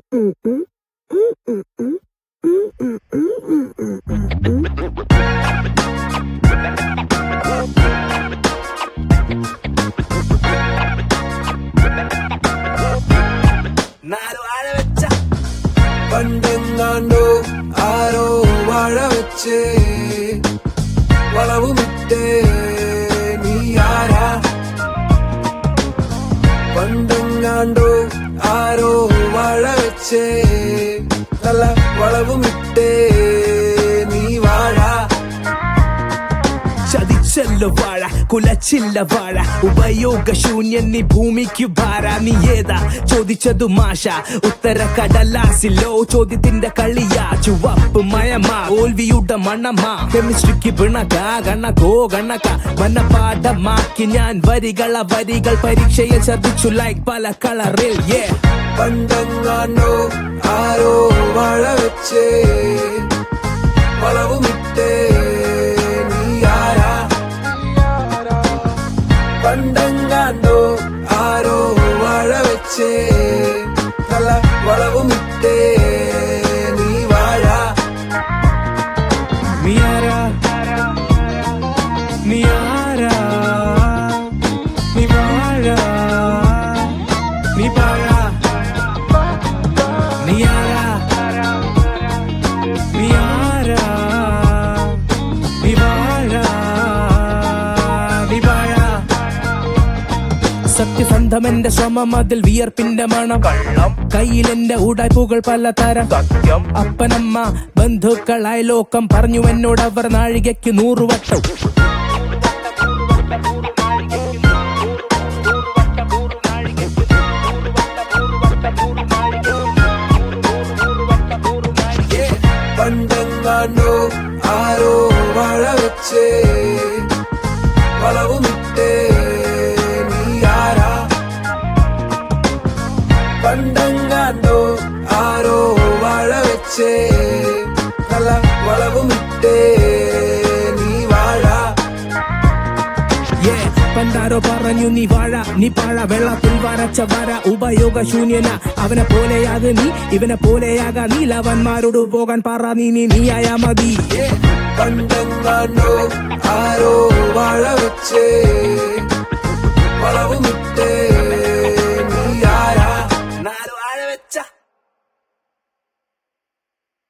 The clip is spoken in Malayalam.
നാല് വാഴ വെച്ച പണ്ടെങ്ങാണ്ടോ ആരോ വാഴ വെച്ച് വളവുമിട്ടേ നീ ആരാ പണ്ടെങ്ങാണ്ടോ ആരോ വാഴ വെച്ച് നല്ല വളവുമിട്ടേ നീ വാഴ ചതിച്ചല്ല വാഴ കുലച്ചില്ല വാഴ ഉപയോഗശൂന്യൻ നീ ഭൂമിക്ക് ഭാര നീ ഏതാ ചോദിച്ചതു മാഷ ഉത്തര കടലാസിലോ ചോദ്യത്തിന്റെ കളിയാ ചുവപ്പ് മയമാ തോൽവിയുടെ മണമാ കെമിസ്ട്രിക്ക് പിണക കണക്കോ കണക്ക മനപാഠമാക്കി ഞാൻ വരികള വരികൾ പരീക്ഷയിൽ ശ്രദ്ധിച്ചു ലൈക്ക് പല കളറിൽ ഏ പണ്ടെങ്ങാണ്ടോ ആരോ വാഴ വെച്ച് വളവുമിട്ടേ നീ ആരാ പണ്ടെങ്ങാണ്ടോ ആരോ വാഴ വെച്ച് നല്ല വളവുമിട്ടേ നീ വാഴ നീ ആരാ നീ ആരാ നീ വാഴ നീ വാഴ നീ ആരാ നീ ആരാ നീ വാഴ നീ വാഴ സത്യസന്ധമെന്റെ ശ്രമം അതിൽ വിയർപ്പിന്റെ മണം കള്ളം കയ്യിലെന്റെ ഉടായ്പുകൾ പലതരം സത്യം അപ്പനമ്മ ബന്ധുക്കളായ ലോകം പറഞ്ഞു എന്നോട് അവർ നാഴികയ്ക്ക് നൂറുവട്ടം പണ്ടെങ്ങാണ്ടോ ആരോ വാഴ വെച്ച് വളവുമിട്ടേ നീ ആരാ പണ്ടെങ്ങാണ്ടോ ആരോ വാഴ വെച്ച് നല്ല വളവുമിട്ടേ നീ വാഴ Yeah, പണ്ടാരോ പറഞ്ഞു നീ വാഴ നീ പാഴ വെള്ളത്തിൽ വരച്ച വര ഉപയോഗശൂന്യന അവനെ പോലെയാക നീ ഇവനെ പോലെയാക നീലവന്മാരോട് പോകാൻ പറ നീ നീ നീയായ മതി പണ്ടെങ്ങാണ്ടോ ആരോ വാഴ വെച്ച്